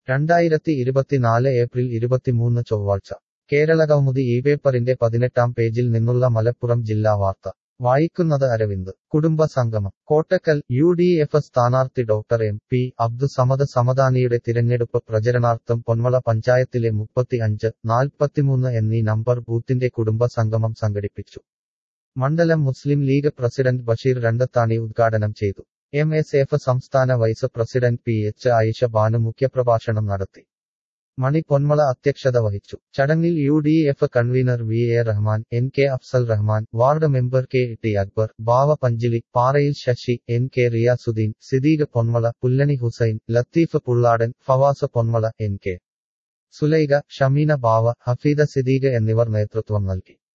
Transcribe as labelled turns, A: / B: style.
A: രണ്ടായിരത്തി ഇരുപത്തിനാല് ഏപ്രിൽ ഇരുപത്തിമൂന്ന് ചൊവ്വാഴ്ച കേരള കൗമുദി ഈ പേപ്പറിന്റെ പതിനെട്ടാം പേജിൽ നിന്നുള്ള മലപ്പുറം ജില്ലാ വാർത്ത വായിക്കുന്നത് അരവിന്ദ് കുടുംബ സംഗമം കോട്ടക്കൽ യു ഡി എഫ് സ്ഥാനാർത്ഥി ഡോക്ടർ എം പി അബ്ദുസമദ് സമദാനിയുടെ തിരഞ്ഞെടുപ്പ് പ്രചരണാർത്ഥം പൊന്മള പഞ്ചായത്തിലെ മുപ്പത്തി അഞ്ച് നാൽപ്പത്തിമൂന്ന് എന്നീ നമ്പർ ബൂത്തിന്റെ കുടുംബ സംഗമം സംഘടിപ്പിച്ചു മണ്ഡലം Muslim League president Basheer Randathani ഉദ്ഘാടനം ചെയ്തു എം എസ് എഫ് സംസ്ഥാന vice president P H Ayisha Banu മുഖ്യപ്രഭാഷണം നടത്തി മണി പൊന്മള അധ്യക്ഷത വഹിച്ചു ചടങ്ങിൽ U D F convener V A Rahman N K Afsal Rahman ward member K T Akbar Bava Panchili Parayil Sasi N K Riyasuddeen Sidheeq Ponmala Pullani Hussain Latheef Pulladan Fawas Ponmala N K Sulaikha Shameena Bava Hafeeda Sidheeq എന്നിവർ നേതൃത്വം നൽകി